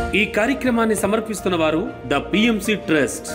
ఈ కార్యక్రమాన్ని సమర్పిస్తున్న వారు ద పిఎంసి ట్రస్ట్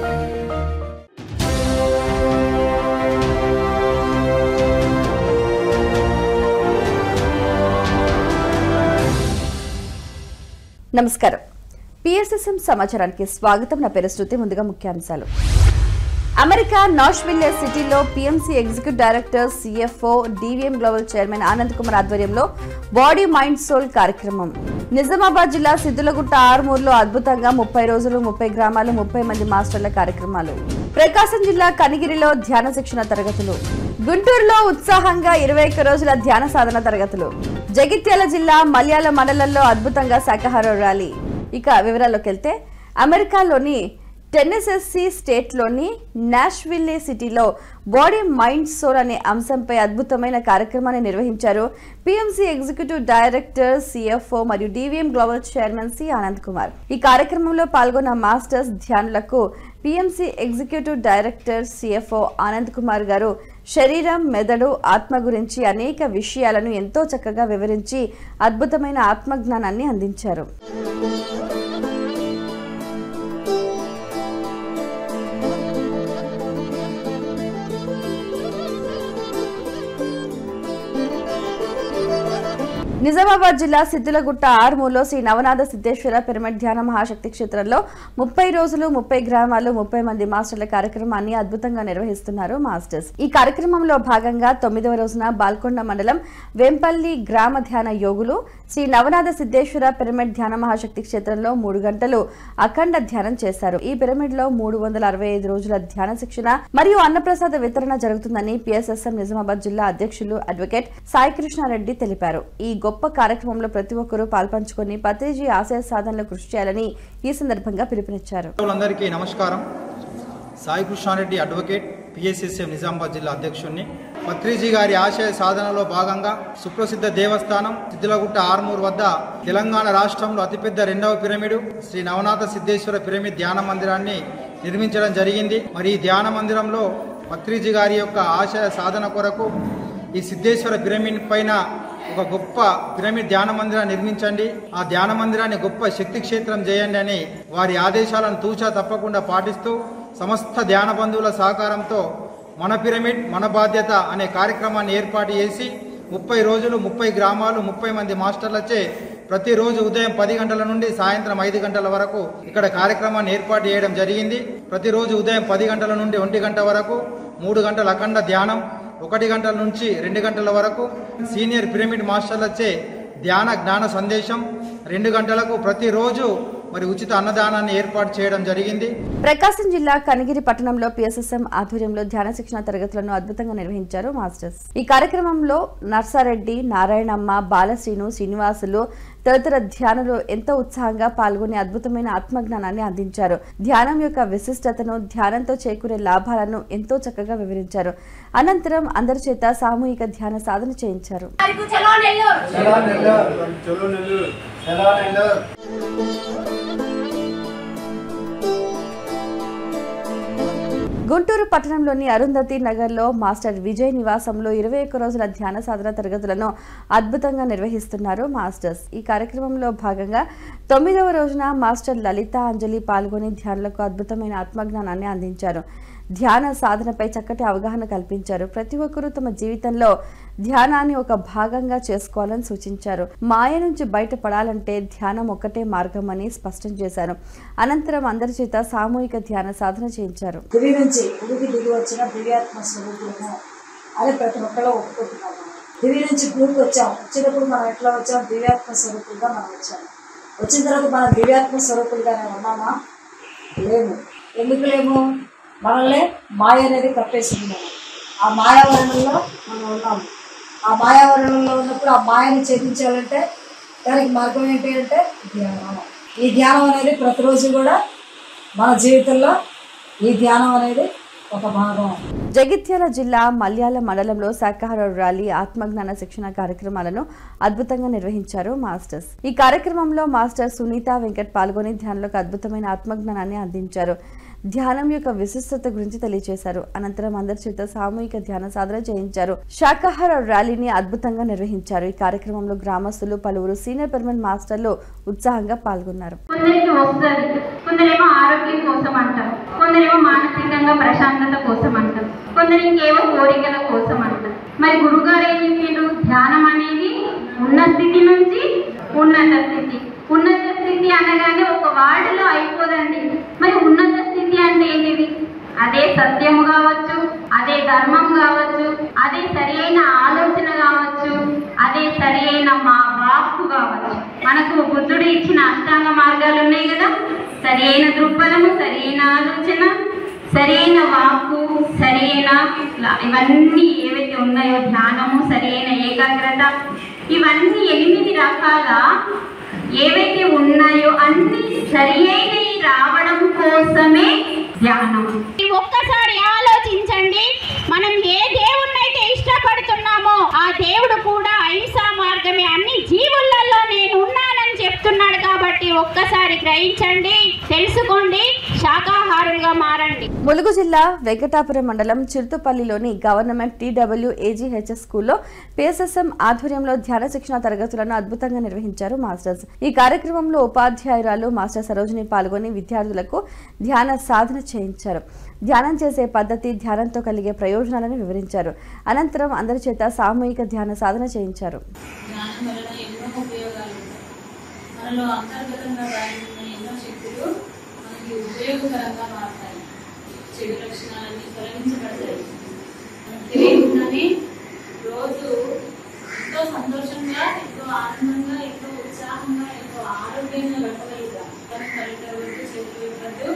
నమస్కారం పిఎస్ఎస్ఎం సమాచారానికి స్వాగతం నా పేరు శృతి ముందుగా ముఖ్యాంశాలు అమెరికా నాష్విల్లే సిటీలో PMC executive director CFO DVM global chairman Anand Kumar ఆధ్వర్యంలో బాడీ మైండ్ సోల్ కార్యక్రమం నిజామాబాద్ జిల్లా సిద్దులగుట్ట ఆరుమూరులో అద్భుతంగా ముప్పై రోజులు ముప్పై గ్రామాలు ముప్పై మంది మాస్టర్ల కార్యక్రమాలు ప్రకాశం జిల్లా కనిగిరిలో ధ్యాన శిక్షణ తరగతులు గుంటూరులో ఉత్సాహంగా ఇరవై ఒక్క రోజుల ధ్యాన సాధన తరగతులు జగిత్యాల జిల్లా మలయాళ మండలంలో అద్భుతంగా శాకాహార ర్యాలీ ఇక వివరాల్లోకి వెళ్తే అమెరికాలోని టెన్నెసెస్సీ స్టేట్లోని నాష్విల్లే సిటీలో బాడీ మైండ్ సోల్ అనే అంశంపై అద్భుతమైన కార్యక్రమాన్ని నిర్వహించారు పిఎంసీ ఎగ్జిక్యూటివ్ డైరెక్టర్ సిఎఫ్ఓ మరియు DVM global chairman C Anand Kumar ఈ కార్యక్రమంలో పాల్గొన్న మాస్టర్స్ ధ్యానులకు PMC executive director CFO Anand Kumar garu శరీరం మెదడు ఆత్మ గురించి అనేక విషయాలను ఎంతో చక్కగా వివరించి అద్భుతమైన ఆత్మజ్ఞానాన్ని అందించారు నిజామాబాద్ జిల్లా సిద్దులగుట్ట ఆర్మూలో శ్రీ నవనాథ సిద్ధేశ్వర పిరమిడ్ ధ్యాన మహాశక్తి క్షేత్రంలో ముప్పై రోజులు ముప్పై గ్రామాలు ముప్పై మంది మాస్టర్ల కార్యక్రమాన్ని అద్భుతంగా నిర్వహిస్తున్నారు మాస్టర్స్ ఈ కార్యక్రమంలో భాగంగా తొమ్మిదవ రోజున బాల్కొండ మండలం వేంపల్లి గ్రామ ధ్యాన యోగులు శ్రీ నవనాథ సిద్ధేశ్వర పిరమిడ్ ధ్యాన మహాశక్తి క్షేత్రంలో మూడు గంటలు అఖండ ధ్యానం చేశారు ఈ పిరమిడ్ లో మూడు వందల అరవై ఐదు రోజుల ధ్యాన శిక్షణ మరియు అన్నప్రసాద వితరణ జరుగుతుందని పిఎస్ఎస్ఎం నిజామాబాద్ జిల్లా అధ్యక్షులు అడ్వకేట్ సాయికృష్ణారెడ్డి తెలిపారు ఈ గొప్ప కార్యక్రమంలో ప్రతి ఒక్కరూ పాల్పంచుకొని పత్రిజీ ఆశయ సాధనలో కృషి చేయాలని ఈ సందర్భంగా పిలుపునిచ్చారు అందరికీ నమస్కారం సాయి కృష్ణారెడ్డి అడ్వకేట్ పిఎస్ఎస్ఎం నిజామాబాద్ జిల్లా అధ్యక్షుడిని పత్రిజీ గారి ఆశయ సాధనలో భాగంగా సుప్రసిద్ధ దేవస్థానం సిద్ధిలగుట్ట ఆర్మూర్ వద్ద తెలంగాణ రాష్ట్రంలో అతిపెద్ద రెండవ పిరమిడు శ్రీ నవనాథ సిద్ధేశ్వర పిరమిడ్ ధ్యాన మందిరాన్ని నిర్మించడం జరిగింది మరి ఈ ధ్యాన మందిరంలో పత్రిజీ గారి యొక్క ఆశయ సాధన కొరకు ఈ సిద్ధేశ్వర పిరమిడ్ పైన ఒక గొప్ప పిరమిడ్ ధ్యాన మందిరాన్ని నిర్మించండి ఆ ధ్యాన మందిరాన్ని గొప్ప శక్తి క్షేత్రం చేయండి అని వారి ఆదేశాలను తూచా తప్పకుండా పాటిస్తూ సమస్త ధ్యాన బంధువుల సహకారంతో మన పిరమిడ్ మన బాధ్యత అనే కార్యక్రమాన్ని ఏర్పాటు చేసి ముప్పై రోజులు ముప్పై గ్రామాలు ముప్పై మంది మాస్టర్లచే ప్రతిరోజు ఉదయం పది గంటల నుండి సాయంత్రం ఐదు గంటల వరకు ఇక్కడ కార్యక్రమాన్ని ఏర్పాటు చేయడం జరిగింది ప్రతిరోజు ఉదయం పది గంటల నుండి ఒంటి గంట వరకు మూడు గంటల అఖండ ధ్యానం ఒకటి గంటల నుంచి రెండు గంటల వరకు సీనియర్ పిరమిడ్ మాస్టర్లచే ధ్యాన జ్ఞాన సందేశం రెండు గంటలకు ప్రతిరోజు మరి ఉచిత అన్నదానాన్ని ఏర్పాటు చేయడం జరిగింది ప్రకాశం జిల్లా కనిగిరి పట్టణంలో పిఎస్ఎస్ఎం ఆధ్వర్యంలో ధ్యాన శిక్షణ తరగతులను అద్భుతంగా నిర్వహించారు మాస్టర్స్ ఈ కార్యక్రమంలో నర్సారెడ్డి నారాయణమ్మ బాలశ్రీను శ్రీనివాసులు తదితర ధ్యానులు ఎంతో ఉత్సాహంగా పాల్గొని అద్భుతమైన ఆత్మజ్ఞానాన్ని అందించారు ధ్యానం యొక్క విశిష్టతను ధ్యానంతో చేకూరే లాభాలను ఎంతో చక్కగా వివరించారు అనంతరం అందరి చేత సామూహిక ధ్యాన సాధన చేయించారు చలో నెల్లూరు గుంటూరు పట్టణంలోని అరుంధతి నగర్లో మాస్టర్ విజయ్ నివాసంలో ఇరవై ఒక్క రోజుల ధ్యాన సాధన తరగతులను అద్భుతంగా నిర్వహిస్తున్నారు మాస్టర్స్ ఈ కార్యక్రమంలో భాగంగా తొమ్మిదవ రోజున మాస్టర్ లలిత అంజలి పాల్గొని ధ్యానులకు అద్భుతమైన ఆత్మజ్ఞానాన్ని అందించారు ధ్యాన సాధనపై చక్కటి అవగాహన కల్పించారు ప్రతి ఒక్కరూ తమ జీవితంలో ధ్యానాన్ని ఒక భాగంగా చేసుకోవాలని సూచించారు మాయ నుంచి బయటపడాలంటే ధ్యానం ఒక్కటే మార్గమని స్పష్టం చేశారు అనంతరం అందరి చేత సామూహిక ధ్యాన సాధన చేయించారు దివి నుంచి భూమికి దిగి వచ్చిన దివ్యాత్మ స్వరూపులము అని ప్రతి ఒక్కళ్ళు ఒప్పుకుంటున్నాము దివి నుంచి భూమికి వచ్చాం వచ్చినప్పుడు మనం ఎట్లా వచ్చాం దివ్యాత్మ స్వరూపులుగా మనం వచ్చాము వచ్చిన తర్వాత మనం దివ్యాత్మ స్వరూపులుగానే ఉన్నామా లేము ఎందుకు లేము మనల్ని మాయ అనేది కప్పేసింది మనం ఆ మాయావరణంలో మనం ఉన్నాము ఆ మాయావరణంలో ఉన్నప్పుడు ఆ మాయని ఛేదించాలంటే దానికి మార్గం ఏంటి అంటే ధ్యానం ఈ ధ్యానం అనేది ప్రతిరోజు కూడా మన జీవితంలో ఈ ధ్యానం అనేది ఒక భాగం జగిత్యాల జిల్లా మల్యాల మండలంలో శాకాహార ర్యాలీ ఆత్మజ్ఞాన శిక్షణ కార్యక్రమాలను అద్భుతంగా నిర్వహించారు మాస్టర్స్ ఈ కార్యక్రమంలో మాస్టర్ సునీత వెంకట్ పాల్గొని ధ్యానంలోకి అద్భుతమైన ఆత్మజ్ఞానాన్ని అందించారు ధ్యానం యొక్క విశిష్టత గురించి తెలియజేశారు అనంతరం అందరి చేత సామూహిక ధ్యాన సాధన చేయించారు శాకాహార ర్యాలీని అద్భుతంగా నిర్వహించారు ఈ కార్యక్రమంలో గ్రామస్తులు పలువురు సీనియర్ పర్మనెంట్ మాస్టర్లు ఉత్సాహంగా పాల్గొన్నారు కొందరికి వస్తుంది కొందరేమో ఆరోగ్యం కోసం అంటారు కొందరేమో మానసికంగా ప్రశాంతత కోసం అంటారు కొందరు ఇంకేవో కోరికల కోసం అంటారు మరి గురుగారు ఏం చెప్పిండ్రు ధ్యానం అనేది ఉన్న స్థితి నుంచి ఉన్నత స్థితి ఉన్నత స్థితి అనగానే ఒక వార్డులో అయిపోదండి మరి ఉన్నత స్థితి అంటే ఏంటిది అదే సత్యము కావచ్చు అదే ధర్మం కావచ్చు అదే సరి అయిన ఆలోచన కావచ్చు అదే సరి అయిన మా వాక్కు కావచ్చు మనకు బుద్ధుడు ఇచ్చిన అష్టాంగ మార్గాలు ఉన్నాయి కదా సరి అయిన దృక్పథము సరి అయిన ఆలోచన సరైన వాక్కు సరైన ల- ఇవన్నీ ఏవైతే ఉన్నాయో ధ్యానము సరైన ఏకాగ్రత ఇవన్నీ ఎనిమిది రకాల ఏవైతే ఉన్నాయో అన్ని సరి అయినవి రావడం కోసమే ధ్యానం ఒక్కసారి ఆలోచించండి మనం ఏ దేవుణ్ణైతే ఇష్టపడుతున్నామో ఆ దేవుడు కూడా అహింసా మార్గమే అన్ని జీవులలో నేను ఉన్నానని చెప్తున్నాడు కాబట్టి ఒక్కసారి గ్రహించండి తెలుసుకోండి శాకాహారులుగా మారండి ములుగు జిల్లా వెంకటాపురం మండలం చిరుతుపల్లిలోని గవర్నమెంట్ టీడబ్ల్యూ ఏజీహెచ్ఎస్ స్కూల్లో పిఎస్ఎస్ఎం ఆధ్వర్యంలో ధ్యాన శిక్షణ తరగతులను అద్భుతంగా నిర్వహించారు మాస్టర్స్ ఈ కార్యక్రమంలో ఉపాధ్యాయురాలు మాస్టర్ సరోజిని పాల్గొని విద్యార్థులకు ధ్యాన సాధన చేయించారు ధ్యానం చేసే పద్ధతి ధ్యానంతో కలిగే ప్రయోజనాలను వివరించారు అనంతరం అందరి చేత సామూహిక ధ్యాన సాధన చేయించారు జ్ఞానం వలన ఎన్నో ఉపయోగాలు ఉంటాయి మనలో అంతర్గతంగా దాగి ఉన్న ఎన్నో శక్తులు మనకి ఉపయోగకరంగా మారుతాయి చెడు లక్షణాలన్నీ తొలగించబడతాయి మనకు తెలియకుండానే రోజు ఎంతో సంతోషంగా ఎంతో ఆనందంగా ఎంతో ఉత్సాహంగా ఎంతో ఆరోగ్యంగా గడపగలుగుతాం కానీ పల్లెటూరు చేతులు ఇవ్వద్దు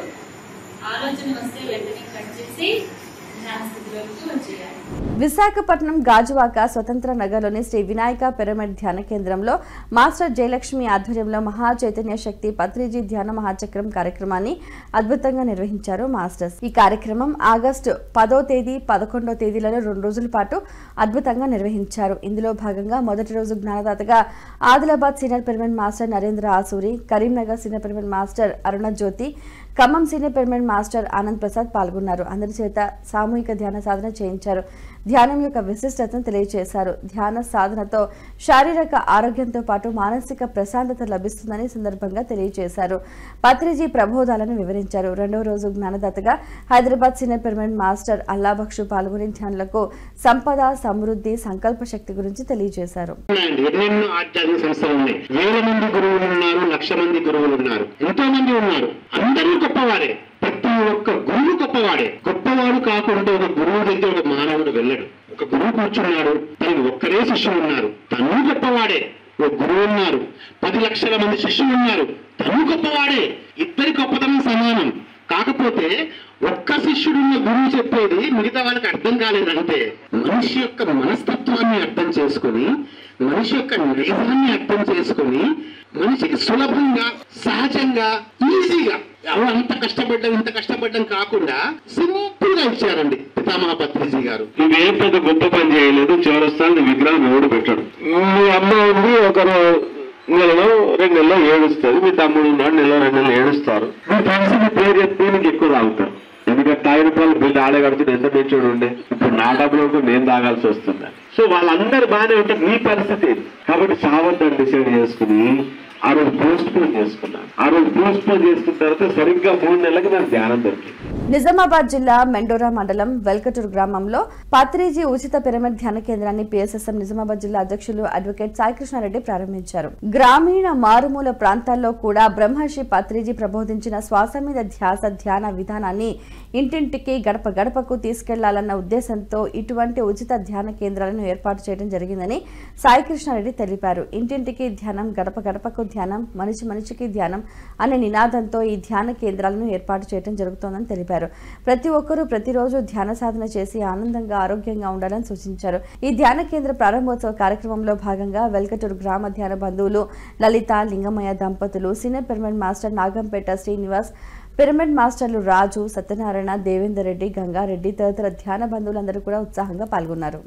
ఆలోచన వస్తే వెంటనే కట్ చేసి జ్ఞాన స్థితిలోకి వచ్చేయాలి విశాఖపట్నం గాజువాక స్వతంత్ర నగర్లోని శ్రీ వినాయక పిరమిడ్ ధ్యాన కేంద్రంలో మాస్టర్ జయలక్ష్మి ఆధ్వర్యంలో మహా చైతన్య శక్తి పత్రిజీ ధ్యాన మహాచక్రం కార్యక్రమాన్ని అద్భుతంగా నిర్వహించారు మాస్టర్స్ ఈ కార్యక్రమం ఆగస్టు పదో తేదీ పదకొండో తేదీలలో రెండు రోజుల పాటు అద్భుతంగా నిర్వహించారు ఇందులో భాగంగా మొదటి రోజు జ్ఞానదాతగా Adilabad senior pyramid master Narendra Asuri Karimnagar senior pyramid master Aruna Jyothi Khammam senior pyramid master Anand Prasad పాల్గొన్నారు అందరి చేత సామూహిక ధ్యాన సాధన చేయించారు ధ్యానం యొక్క విశిష్టతను తెలియజేశారు ధ్యాన సాధనతో శారీరక ఆరోగ్యంతో పాటు మానసిక ప్రశాంతత లభిస్తుందని ఈ సందర్భంగా తెలియజేశారు పత్రిజీ ప్రబోధాలను వివరించారు రెండవ రోజు జ్ఞానదాతగా Hyderabad senior pyramid master Allabakshu పాల్గొని ధ్యానులకు సంపద సమృద్ధి సంకల్ప శక్తి గురించి తెలియజేశారు ఉన్నాయండి ఎన్నెన్నో ఆధ్యాత్మిక సంస్థలు ఉన్నాయి వేల మంది గురువులు ఉన్నారు లక్ష మంది గురువులు ఉన్నారు ఎంతో మంది ఉన్నారు అందరూ గొప్పవారే ప్రతి ఒక్క గురువు గొప్పవాడే గొప్పవాడు కాకుండా ఒక గురువు దగ్గర ఒక మానవుడు వెళ్ళడు ఒక గురువు కూర్చున్నాడు తనకి ఒక్కరే శిష్యులు ఉన్నారు తను గొప్పవాడే ఒక గురువు ఉన్నారు పది లక్షల మంది శిష్యులు ఉన్నారు తను గొప్పవాడే ఇద్దరి గొప్పతనం సమానం కాకపోతే ఒక్క శిష్యుడున్న గురువు చెప్పేది మిగతా వాళ్ళకి అర్థం కాలేదంటే మనిషి యొక్క మనస్తత్వాన్ని అర్థం చేసుకొని మనిషి యొక్క నిజాన్ని అర్థం చేసుకొని మనిషికి సులభంగా సహజంగా ఈజీగా ఎవరు అంత కష్టపడ్డం ఇంత కష్టపడ్డం కాకుండా సింపుల్ గా ఇచ్చారండి పితామహ పత్రిజీ గారు నువ్వేం పెద్ద గొప్ప పని చేయలేదు చివరిస్తాను విగ్రహం ఎవడు పెట్టాడు మీ అమ్మ ఉంది ఒకరు నెలలో రెండు నెలలో ఏడుస్తుంది మీ తమ్ముడు ఉన్నాడు నెలలో రెండు నెలలు ఏడుస్తారు మీ ఫ్రెండ్స్ మీ పేరు చెప్తే నీకు ఎక్కువ తాగుతారు ఎందుకంటే ఐదు రూపాయలు బిల్లు ఆడే కడుతుంది ఎంత పెంచుడు ఉండే ఇప్పుడు నా డబ్బులకు నేను తాగాల్సి వస్తుంది సో వాళ్ళందరూ బాగానే ఉంటే మీ పరిస్థితి ఏంటి? కాబట్టి సావద్దని డిసైడ్ చేసుకుని ఆ రోజు పోస్ట్ పోన్ చేసుకున్నాను ఆ రోజు పోస్ట్ పోన్ చేసుకున్న తర్వాత సరిగ్గా మూడు నెలలకి నాకు ధ్యానం దొరికింది నిజామాబాద్ జిల్లా మెండోరా మండలం వెల్కటూరు గ్రామంలో పత్రిజీ ఉచిత పిరమిడ్ ధ్యాన కేంద్రాన్ని పిఎస్ఎస్ఎం నిజామాబాద్ జిల్లా అధ్యక్షులు అడ్వకేట్ సాయికృష్ణారెడ్డి ప్రారంభించారు గ్రామీణ మారుమూల ప్రాంతాల్లో కూడా బ్రహ్మర్షి పత్రిజీ ప్రబోధించిన శ్వాస మీద ధ్యాస ధ్యాన విధానాన్ని ఇంటింటికి గడప గడపకు తీసుకెళ్లాలన్న ఉద్దేశంతో ఇటువంటి ఉచిత ధ్యాన కేంద్రాలను ఏర్పాటు చేయడం జరిగిందని సాయికృష్ణారెడ్డి తెలిపారు ఇంటింటికి ధ్యానం గడప గడపకు ధ్యానం మనిషి మనిషికి ధ్యానం అనే నినాదంతో ఈ ధ్యాన కేంద్రాలను ఏర్పాటు చేయడం జరుగుతోందని తెలిపారు ప్రతి ఒక్కరూ ప్రతిరోజు ధ్యాన సాధన చేసి ఆనందంగా ఆరోగ్యంగా ఉండాలని సూచించారు ఈ ధ్యాన కేంద్ర ప్రారంభోత్సవ కార్యక్రమంలో భాగంగా వెల్కటూరు గ్రామ ధ్యాన బంధువులు లలిత లింగమయ్య దంపతులు senior pyramid master Nagampeta Srinivas pyramid మాస్టర్లు రాజు సత్యనారాయణ దేవేందర్ రెడ్డి గంగారెడ్డి తదితర ధ్యాన బంధువులందరూ కూడా ఉత్సాహంగా పాల్గొన్నారు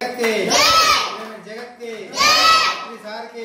జగత్ के सार के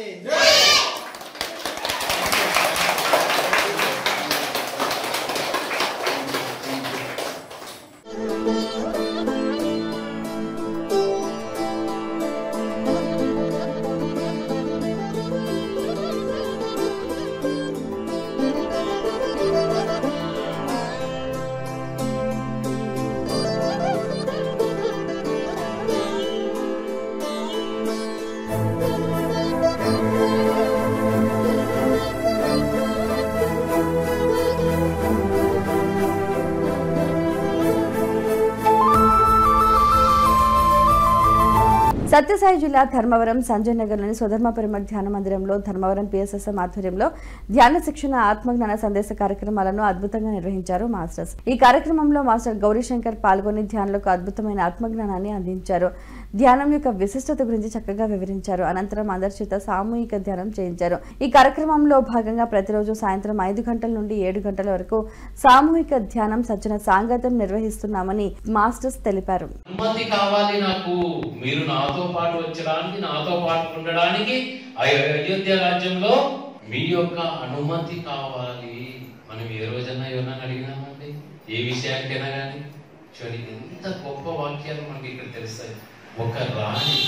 సత్యసాయి జిల్లా ధర్మవరం సంజయ్ నగర్లోని స్వధర్మ పిరమిడ్ ధ్యాన మందిరంలో ధర్మవరం పిఎస్ఎస్ఎం ఆధ్వర్యంలో ధ్యాన శిక్షణ ఆత్మజ్ఞాన సందేశ కార్యక్రమాలను అద్భుతంగా నిర్వహించారు మాస్టర్స్ ఈ కార్యక్రమంలో మాస్టర్ గౌరీశంకర్ పాల్గొని ధ్యానులకు అద్భుతమైన ఆత్మజ్ఞానాన్ని అందించారు ధ్యానం యొక్క విశిష్టత గురించి చక్కగా వివరించారు అనంతరం అందరి చేత సామూహిక ధ్యానం చేయించారు ఈ కార్యక్రమంలో భాగంగా ప్రతిరోజు సాయంత్రం ఐదు గంటల నుండి ఏడు గంటల వరకు సామూహిక ధ్యానం సజ్జన సాంగత్యం నిర్వహిస్తున్నామని మాస్టర్స్ తెలిపారు అనుమతి కావాలి నాకు మీరు నాతో పాటు వచ్చడానికి నాతో పాటు ఉండడానికి అయో- అయోధ్య రాజ్యంలో మీ యొక్క అనుమతి కావాలి మనం ఏ రోజైనా ఎవరైనా అడిగినామండి ఏ విషయానికైనా కానీ చూడండి ఎంత గొప్ప వాక్యాలు మనకి ఇక్కడ తెలుస్తాయి ఒక రాణి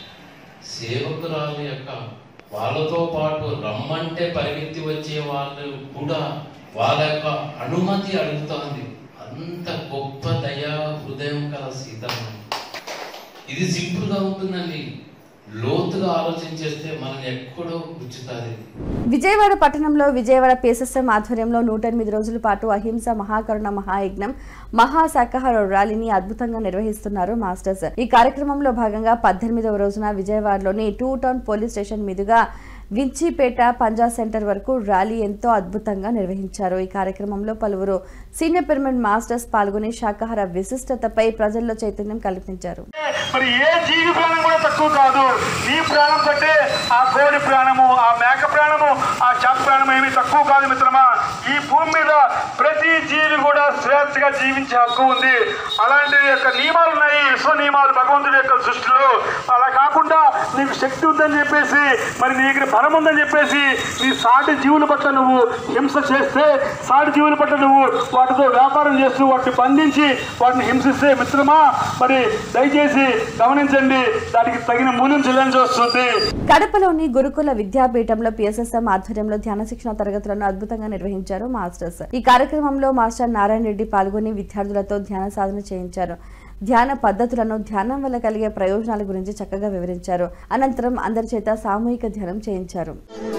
సేవకురాలు యొక్క వాళ్ళతో పాటు రమ్మంటే పరిగెత్తి వచ్చే వాళ్ళు కూడా వాళ్ళ యొక్క అనుమతి అడుగుతోంది అంత గొప్ప దయా హృదయం కల సీతమ్మ ఇది సింపుల్ గా ఉంటుందండి లోతుగా ఆలోచించేస్తే మనల్ని ఎక్కడో గుచ్చుతుంది విజయవాడ పట్టణంలో విజయవాడ పిఎస్ఎస్ఎం ఆధ్వర్యంలో నూట ఎనిమిది రోజుల పాటు అహింస మహాకరుణ మహాయజ్ఞం మహాశాఖాహార ర్యాలీని అద్భుతంగా నిర్వహిస్తున్నారు మాస్టర్స్ ఈ కార్యక్రమంలో భాగంగా పద్దెనిమిదవ రోజున విజయవాడలోని టూ టౌన్ పోలీస్ స్టేషన్ మీదుగా వించిపేట పంజా సెంటర్ వరకు ర్యాలీ ఎంతో అద్భుతంగా నిర్వహించారు ఈ కార్యక్రమంలో పలువురు సీనియర్ పిరమిడ్ మాస్టర్స్ పాల్గొని శాకాహార విశిష్టతపై ప్రజల్లో చైతన్యం కల్పించారు మరి ఏ జీవి ప్రాణం కూడా తక్కువ కాదు నీ ప్రాణం కంటే ఆ కోడి ప్రాణము ఆ మేక ప్రాణము ఆ చేప ప్రాణం ఏమీ తక్కువ కాదు మిత్రమా ఈ భూమి మీద ప్రతి జీవి కూడా స్వేచ్ఛగా జీవించే హక్కు ఉంది అలాంటి యొక్క నియమాలు ఉన్నాయి విశ్వ నియమాలు భగవంతుడి యొక్క సృష్టిలో అలా కాకుండా నీకు శక్తి ఉందని చెప్పేసి మరి నీకు బలం ఉందని చెప్పేసి నీ సాటి జీవుల పట్ల నువ్వు హింస చేస్తే సాటి జీవుల పట్ల నువ్వు వాటితో వ్యాపారం చేస్తూ వాటిని బంధించి వాటిని హింసిస్తే మిత్రమా మరి దయచేసి గమనించండి దానికి తగిన మూల్యం చెల్లించి వస్తుంది కడపలోని గురుకుల విద్యాపీఠంలో పిఎస్ఎస్ఎం ఆధ్వర్యంలో ధ్యాన శిక్షణ తరగతులను అద్భుతంగా నిర్వహించారు మాస్టర్స్ ఈ కార్యక్రమంలో మాస్టర్ నారాయణ రెడ్డి పాల్గొని విద్యార్థులతో ధ్యాన సాధన చేయించారు ధ్యాన పద్ధతులను ధ్యానం వల్ల కలిగే ప్రయోజనాల గురించి చక్కగా వివరించారు అనంతరం అందరి చేత సామూహిక ధ్యానం చేయించారు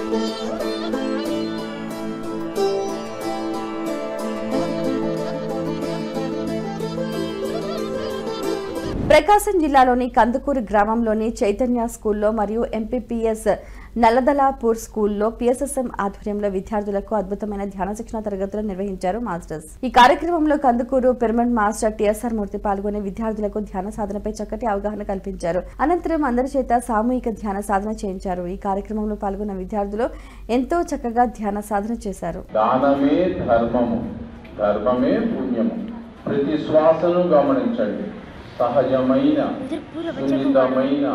ప్రకాశం జిల్లాలోని కందుకూరు గ్రామంలోని చైతన్య స్కూల్లో మరియు ఎంపీపీఎస్ నల్లదలాపూర్ స్కూల్లో పిఎస్ఎస్ఎం ఆధ్వర్యంలో విద్యార్థులకు అద్భుతమైన ధ్యాన శిక్షణ తరగతులు నిర్వహించారు మాస్టర్స్ ఈ కార్యక్రమంలో Kandukuru pyramid master TSR Murthy పాల్గొని విద్యార్థులకు ధ్యాన సాధనపై చక్కటి అవగాహన కల్పించారు అనంతరం అందరి చేత సామూహిక ధ్యాన సాధన చేయించారు ఈ కార్యక్రమంలో పాల్గొన్న విద్యార్థులు ఎంతో చక్కగా ధ్యాన సాధన చేశారు దానమే ధర్మము ధర్మమే పుణ్యము ప్రతి శ్వాసను గమనించండి సహజమైన సున్నితమైన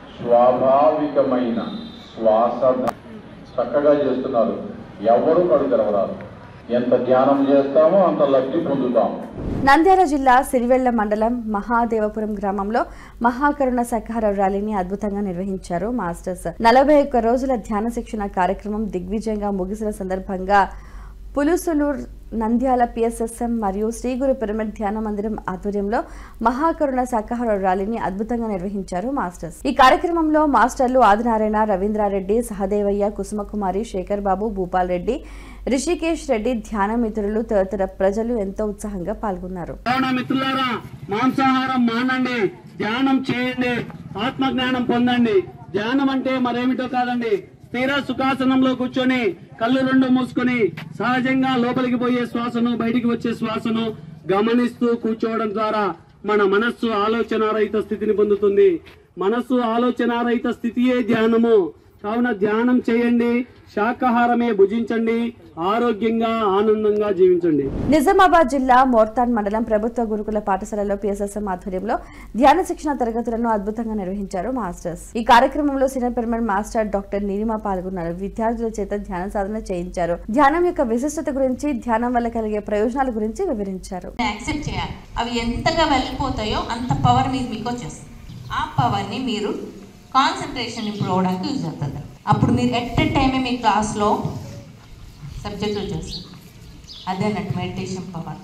స్వాభావికమైన శ్వాస ధ- చక్కగా చేస్తున్నారు ఎవరు కడు తెరవరారు ఎంత ధ్యానం చేస్తామో అంత లబ్ధి పొందుతాము నంద్యాల జిల్లా సిరివెళ్ల మండలం మహాదేవపురం గ్రామంలో మహాకరుణ శాఖాహార ర్యాలీని అద్భుతంగా నిర్వహించారు మాస్టర్స్ నలభై ఒక్క రోజుల ధ్యాన శిక్షణ కార్యక్రమం దిగ్విజయంగా ముగిసిన సందర్భంగా పులుసులూర్ నంద్యాల పిఎస్ఎస్ఎం మరియు శ్రీ గురు పిరమిడ్ ధ్యాన మందిరం ఆధ్వర్యంలో మహాకరుణ శాఖాహార ర్యాలీని అద్భుతంగా నిర్వహించారు మాస్టర్స్ ఈ కార్యక్రమంలో మాస్టర్లు ఆదినారాయణ రవీంద్రారెడ్డి సహదేవయ్య కుసుమకుమారి శేఖర్ బాబు భూపాల్ రెడ్డి రిషికేష్ రెడ్డి ధ్యాన మిత్రులు తదితర ప్రజలు ఎంతో ఉత్సాహంగా పాల్గొన్నారు కావున మిత్రులారా మాంసాహారం మానండి ధ్యానం చేయండి ఆత్మ జ్ఞానం పొందండి ధ్యానం అంటే మరేమిటో కాదండి స్థిర సుఖాసనంలో కూర్చొని కళ్ళు రెండు మూసుకొని సహజంగా లోపలికి పోయే శ్వాసను బయటికి వచ్చే శ్వాసను గమనిస్తూ కూర్చోవడం ద్వారా మన మనస్సు ఆలోచనారహిత స్థితిని పొందుతుంది మనస్సు ఆలోచనారహిత స్థితియే ధ్యానము కావున ధ్యానం చేయండి శాకాహారమే భుజించండి ఆరోగ్యంగా ఆనందంగా జీవించండి నిజామాబాద్ జిల్లా మోర్తాన్ మండలం ప్రభుత్వ గురుకుల పాఠశాలలో పిఎస్ఎస్ఎం ఆధ్వర్యంలో ధ్యాన శిక్షణ తరగతులను అద్భుతంగా నిర్వహించారు మాస్టర్స్ ఈ కార్యక్రమంలో senior pyramid master doctor Neelima పాల్గొన్నారు విద్యార్థుల చేత ధ్యాన సాధన చేయించారు ధ్యానం యొక్క విశిష్టత గురించి ధ్యానం వల్ల కలిగే ప్రయోజనాల గురించి వివరించారు యాక్సెప్ట్ చేయాలి అవి ఎంతగా వెళ్ళిపోతాయో అంత పవర్ మీద మీకు వచ్చేస్తుంది ఆ పవర్ని మీరు కాన్సన్ట్రేషన్ ఇంప్రూవ్ అవడానికి యూజ్ అవుతుంది అప్పుడు మీరు ఎట్ ఎ టైమే మీ క్లాస్లో సబ్జెక్టులు చేస్తారు అదే అన్నట్టు మెడిటేషన్ పవర్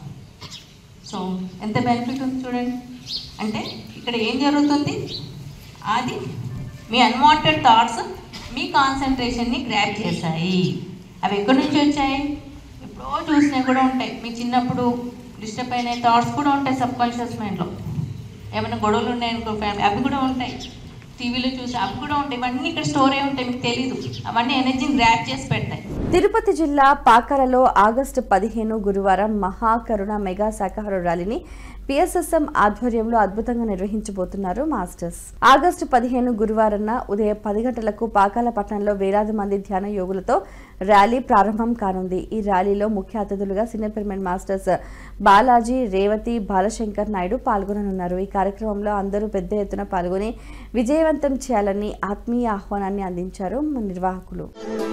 సో ఎంత బెనిఫిట్ ఉంది చూడండి అంటే ఇక్కడ ఏం జరుగుతుంది అది మీ అన్వాంటెడ్ థాట్స్ మీ కాన్సన్ట్రేషన్ని గ్రాప్ చేశాయి అవి ఎక్కడి నుంచి వచ్చాయి ఎప్పుడో చూసినవి కూడా ఉంటాయి మీ చిన్నప్పుడు డిస్టర్బ్ అయిన థాట్స్ కూడా ఉంటాయి సబ్ కాన్షియస్ మైండ్లో ఏమైనా గొడవలు ఉన్నాయనుకో ఫ్యామిలీ అవి కూడా ఉంటాయి టీవీలో చూసి అవి కూడా ఉంటాయి ఇవన్నీ ఇక్కడ స్టోర్ అయి ఉంటాయి మీకు తెలీదు అవన్నీ ఎనర్జీని గ్రాప్ చేసి పెడతాయి తిరుపతి జిల్లా పాకాలలో ఆగస్టు పదిహేను గురువారం మహాకరుణ మెగా శాఖాహార ర్యాలీని పిఎస్ఎస్ఎం ఆధ్వర్యంలో అద్భుతంగా నిర్వహించబోతున్నారు మాస్టర్స్ ఆగస్టు పదిహేను గురువారం ఉదయం పది గంటలకు పాకాల పట్టణంలో వేలాది మంది ధ్యాన యోగులతో ర్యాలీ ప్రారంభం కానుంది ఈ ర్యాలీలో ముఖ్య అతిథులుగా senior pyramid masters Balaji Revathi Balashankar Naidu పాల్గొననున్నారు ఈ కార్యక్రమంలో అందరూ పెద్ద ఎత్తున పాల్గొని విజయవంతం చేయాలని ఆత్మీయ ఆహ్వానాన్ని అందించారు నిర్వాహకులు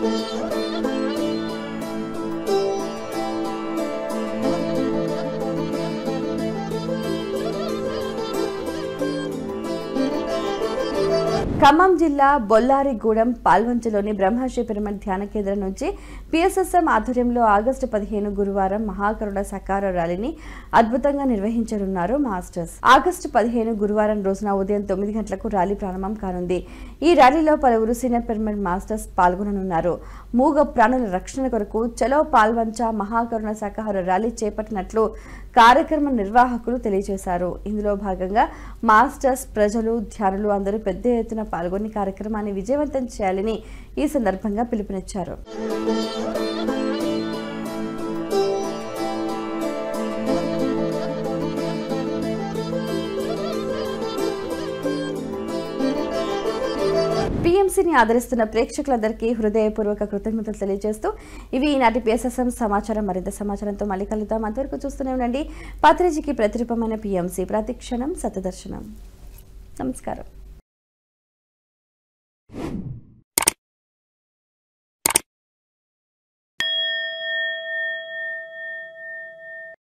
ఖమ్మం జిల్లా బొల్లారిగూడెం పాల్వంచలోని బ్రహ్మశ్రీ పిరమిడ్ ధ్యాన కేంద్రం నుంచి పిఎస్ఎస్ఎం ఆధ్వర్యంలో ఆగస్టు పదిహేను గురువారం మహాకరుణ సకార ర్యాలీని అద్భుతంగా నిర్వహించనున్నారు మాస్టర్స్ ఆగస్టు పదిహేను గురువారం రోజున ఉదయం తొమ్మిది గంటలకు ర్యాలీ ప్రారంభం కానుంది ఈ ర్యాలీలో పలువురు సీనియర్ పిరమిడ్ మాస్టర్స్ పాల్గొననున్నారు మూగ ప్రాణుల రక్షణ కొరకు చలో పాల్వంచ మహాకరుణ శాఖాహార ర్యాలీ చేపట్టినట్లు కార్యక్రమ నిర్వాహకులు తెలియజేశారు ఇందులో భాగంగా మాస్టర్స్ ప్రజలు ధ్యానులు అందరూ పెద్ద ఎత్తున పాల్గొని కార్యక్రమాన్ని విజయవంతం చేయాలని ఈ సందర్భంగా పిలుపునిచ్చారు పిఎంసీని ఆదరిస్తున్న ప్రేక్షకులందరికీ హృదయపూర్వక కృతజ్ఞతలు తెలియజేస్తూ ఇవి ఈనాటి పిఎస్ఎస్ఎం సమాచారం మరింత సమాచారంతో మళ్ళీ కలుద్దాం అంతవరకు చూస్తూనే ఉండండి పాత్రిజీకి ప్రతిరూపమైన పిఎంసీ ప్రతి క్షణం సతదర్శనం నమస్కారం